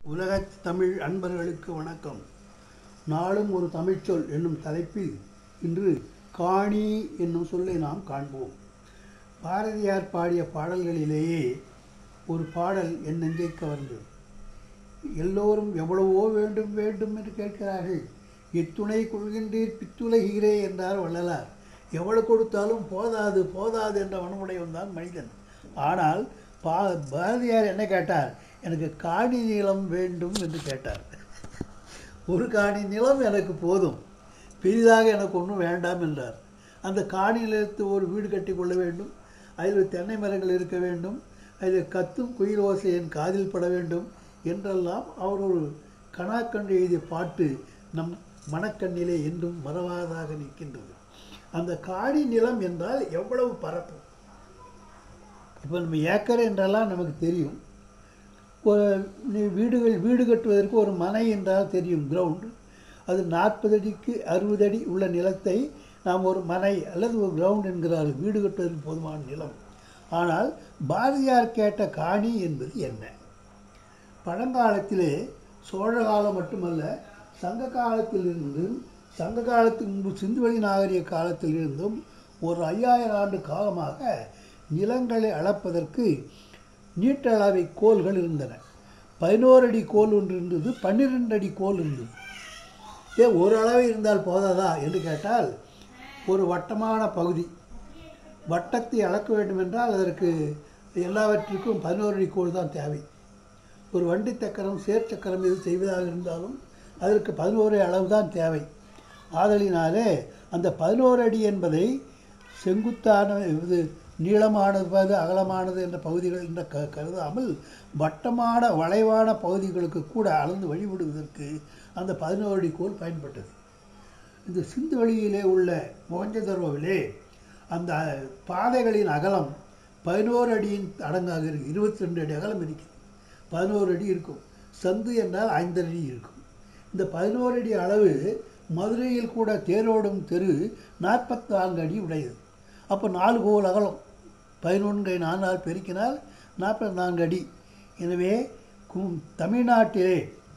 உலகத் தமிழ் அன்பர்களுக்கு வணக்கம் நாளும் ஒரு தமிழ்ச்சொல் என்னும் தலைப்பில் இன்று காணி என்னும் சொல்லை நாம் காண்போம் பாரதியார் பாடிய பாடல்களிலேயே ஒரு பாடல் என் நெஞ்சை கவர்ந்தது எல்லோரும் எவ்வளவோ வேண்டும் வேண்டும் என்று கேட்கிறார்கள் எத்துணை கொள்கின்றீர் பித்துலகிறே என்றார் வள்ளலார் எவ்வளவு கொடுத்தாலும் போதாது போதாது என்ற மனமுடையவன் தான் மனிதன் ஆனால் பா பாரதியார் என்ன கேட்டார் எனக்கு காணி நிலம் வேண்டும் என்று கேட்டார் ஒரு காணி நிலம் எனக்கு போதும் பெரிதாக எனக்கு ஒன்றும் வேண்டாம் என்றார் அந்த காணி நிலத்து ஒரு வீடு கட்டி கொள்ள வேண்டும் அதில் தென்னை மரங்கள் இருக்க வேண்டும் அதில் கத்தும் குயில் ஓசை என் காதில் பட வேண்டும் என்றெல்லாம் அவர் ஒரு கணாக்கண்டு எழுதிய பாட்டு நம் மனக்கண்ணிலே என்றும் மறவாதாக நிற்கின்றது அந்த காணி நிலம் என்றால் எவ்வளவு பரப்பு இப்போ நம்ம ஏக்கர் என்றெல்லாம் நமக்கு தெரியும் ஒரு நீ வீடுகள் வீடு கட்டுவதற்கு ஒரு மனை என்றால் தெரியும் கிரவுண்டு அது நாற்பது அடிக்கு அறுபது அடி உள்ள நிலத்தை நாம் ஒரு மனை அல்லது ஒரு கிரவுண்ட் என்கிறார்கள் வீடு கட்டுவதற்கு போதுமான நிலம் ஆனால் பாரதியார் கேட்ட காணி என்பது என்ன பழங்காலத்திலே சோழ காலம் மட்டுமல்ல சங்க காலத்திலிருந்தும் சங்க காலத்துக்கு முன்பு சிந்துவெளி நாகரிக காலத்திலிருந்தும் ஒரு ஐயாயிரம் ஆண்டு காலமாக நிலங்களை அளப்பதற்கு நீட்டளவை கோல்கள் இருந்தன பதினோரு அடி கோல் ஒன்று இருந்தது பன்னிரெண்டு அடி கோல் இருந்தது ஏ ஒரு அளவு இருந்தால் போதாதா என்று கேட்டால் ஒரு வட்டமான பகுதி வட்டத்தை அளக்க வேண்டுமென்றால் அதற்கு எல்லாவற்றிற்கும் பதினோரு அடி கோல் தான் தேவை ஒரு வண்டி சக்கரம் சேர் சக்கரம் இது செய்வதாக இருந்தாலும் அதற்கு பதினோரு அளவு தான் தேவை ஆதலினாலே அந்த பதினோரு அடி என்பதை செங்குத்தான இது நீளமானது அகலமானது என்ற பகுதிகள் என்ற க கருதாமல் வட்டமான வளைவான பகுதிகளுக்கு கூட அளந்து வழிபடுவதற்கு அந்த பதினோரு அடி கோல் பயன்பட்டது இந்த சிந்து வெளியிலே உள்ள மொகஞ்சதரோவிலே அந்த பாதைகளின் அகலம் பதினோரு அடியின் அடங்காக இருக்கு இருபத்தி ரெண்டு அடி அகலம் இருக்குது பதினோரு அடி இருக்கும் சந்து என்றால் ஐந்தரை அடி இருக்கும் இந்த பதினோரு அடி அளவு மதுரையில் கூட தேரோடும் தெரு நாற்பத்தி நான்கு அடி உடையது அப்போ நாலு கோல் அகலம் பதினொன்றை நான்கால் பெருக்கினால் நாற்பத்தி நான்கு அடி எனவே கு- தமிழ்நாட்டிலே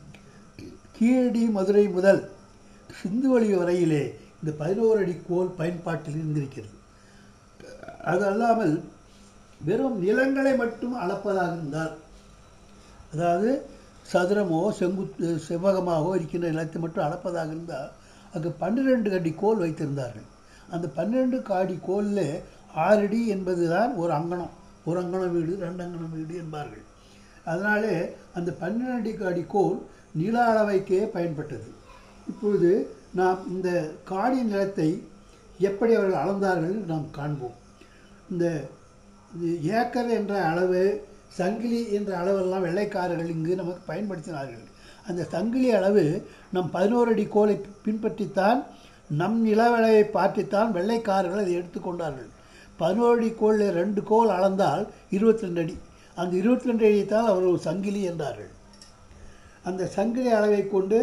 கீழடி மதுரை முதல் சிந்துவெளி வரையிலே இந்த பதினோரு அடி கோல் பயன்பாட்டில் இருந்திருக்கிறது அது அல்லாமல் வெறும் நிலங்களை மட்டும் அளப்பதாக இருந்தால் அதாவது சதுரமோ செங்குத்து செவ்வகமாகவோ இருக்கின்ற நிலத்தை மட்டும் அளப்பதாக இருந்தால் அங்கு பன்னிரெண்டு அடி கோல் வைத்திருந்தார்கள் அந்த பன்னிரெண்டு காடி கோலில் ஆறடி என்பது தான் ஒரு அங்கணம் ஒரு அங்கணம் வீடு ரெண்டு அங்கணம் வீடு என்பார்கள் அதனாலே அந்த பன்னிரெண்டு அடி கோல் நில அளவைக்கே பயன்பட்டது இப்பொழுது நாம் இந்த காடி நிலத்தை எப்படி அவர்கள் அளந்தார்கள் என்று நாம் காண்போம் இந்த இது ஏக்கர் என்ற அளவு சங்கிலி என்ற அளவெல்லாம் வெள்ளைக்காரர்கள் இங்கு நமக்கு பயன்படுத்தினார்கள் அந்த சங்கிலி அளவு நம் பதினோரு அடி கோலை பின்பற்றித்தான் நம் நிலவளையை பார்த்துத்தான் வெள்ளைக்காரர்கள் அதை எடுத்துக்கொண்டார்கள் பதினோரு அடி கோலில் ரெண்டு கோல் அளந்தால் இருபத்தி ரெண்டு அடி அந்த இருபத்தி ரெண்டு அடியைத்தான் அவர் ஒரு சங்கிலி என்றார்கள் அந்த சங்கிலி அளவை கொண்டு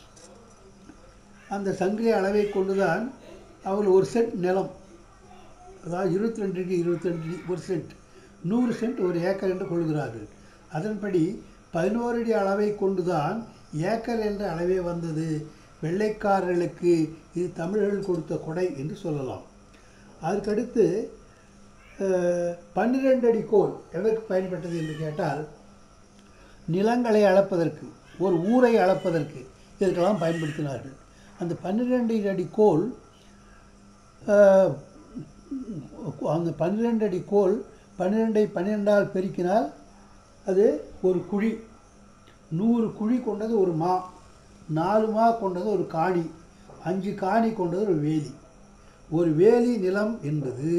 அந்த சங்கிலி அளவை கொண்டு தான் அவர் ஒரு சென்ட் நிலம் அதாவது இருபத்தி ரெண்டுக்கு இருபத்தி ரெண்டு ஒரு சென்ட் நூறு சென்ட் ஒரு ஏக்கர் என்று கொள்கிறார்கள் அதன்படி பதினோரு அடி அளவை கொண்டுதான் ஏக்கர் என்ற அளவே வந்தது வெள்ளைக்காரர்களுக்கு இது தமிழர்கள் கொடுத்த கொடை என்று சொல்லலாம் அதற்கடுத்து அஹ், பன்னிரண்டு அடி கோல் எதற்கு பயன்பட்டது என்று கேட்டால் நிலங்களை அளப்பதற்கு ஒரு ஊரை அளப்பதற்கு இதற்கெல்லாம் பயன்படுத்தினார்கள் அந்த பன்னிரெண்டு அடி கோல் அஹ், அந்த பன்னிரெண்டு அடி கோல் பன்னிரெண்டை பன்னிரெண்டால் பெருக்கினால் அது ஒரு குழி நூறு குழி கொண்டது ஒரு மா நாலு மா கொண்டது ஒரு காணி அஞ்சு காணி கொண்டது ஒரு வேலி ஒரு வேலி நிலம் என்பது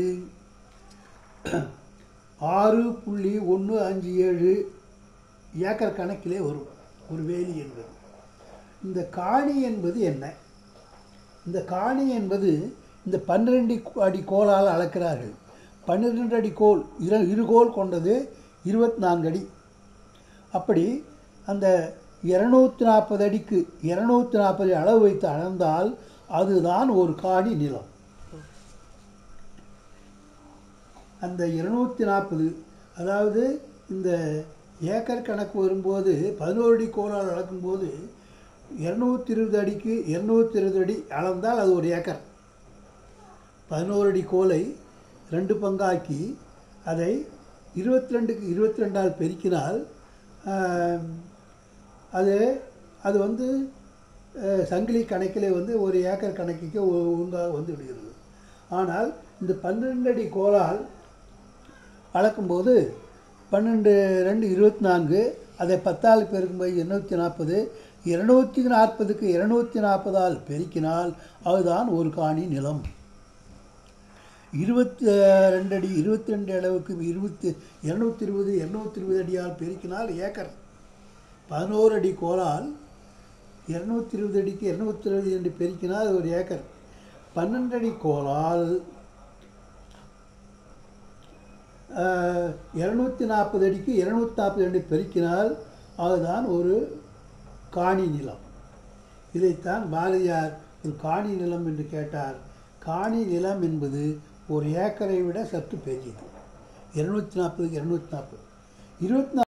ஆறு புள்ளி ஒன்று அஞ்சு ஏழு ஏக்கர் கணக்கிலே வரும் ஒரு வேலி என்பது இந்த காணி என்பது என்ன இந்த காணி என்பது இந்த பன்னிரெண்டு அடி கோலால் அளக்கிறார்கள் பன்னிரெண்டு அடி கோல் இரு இருகோல் கொண்டது இருபத்தி நான்கு அடி அப்படி அந்த இரநூத்தி நாற்பது அடிக்கு இரநூத்தி நாற்பது அளவு வைத்து அளந்தால் அதுதான் ஒரு காணி நிலம் அந்த இருநூத்தி நாற்பது அதாவது இந்த ஏக்கர் கணக்கு வரும்போது பதினோரு அடி கோலால் அளக்கும்போது இரநூத்தி இருபது அடிக்கு இரநூத்தி இருபது அடி அளந்தால் அது ஒரு ஏக்கர் பதினோரு அடி கோலை ரெண்டு பங்காக்கி அதை இருபத்தி ரெண்டுக்கு இருபத்தி ரெண்டால் பெருக்கினால் ஆம், அது அது வந்து அஹ், சங்கிலி கணக்கில் வந்து ஒரு ஏக்கர் கணக்குக்கு ஒ- ஒழுங்காக வந்து விடுகிறது ஆனால் இந்த பன்னிரெண்டு அடி கோலால் அளக்கும்போது பன்னெண்டு ரெண்டு இருபத்தி நான்கு அதை பத்தால் பெருக்கும்போது இருநூற்றி நாற்பது இருநூற்றி நாற்பதுக்கு இருநூற்றி நாற்பதால் பெருக்கினால் அதுதான் ஒரு காணி நிலம் இருபத்தி ரெண்டு அடி இருபத்தி ரெண்டு அளவுக்கு இருபத்தி இரநூத்தி இருபது இரநூத்தி இருபது அடியால் பெருக்கினால் ஏக்கர் பதினோரு அடி கோலால் இரநூத்தி இருபது அடிக்கு இரநூத்தி இருபது அடி பெருக்கினால் அது ஒரு ஏக்கர் பன்னெண்டு அடி கோலால் இரநூத்தி நாற்பது அடிக்கு இரநூத்தி நாற்பது அடி பெருக்கினால் அதுதான் ஒரு காணி நிலம் இதைத்தான் பாரதியார் ஒரு காணி நிலம் என்று கேட்டார் காணி நிலம் என்பது ஒரு ஏக்கரை விட சற்று பெரியது இரநூத்தி நாற்பதுக்கு இரநூத்தி நாற்பது இருபத்தி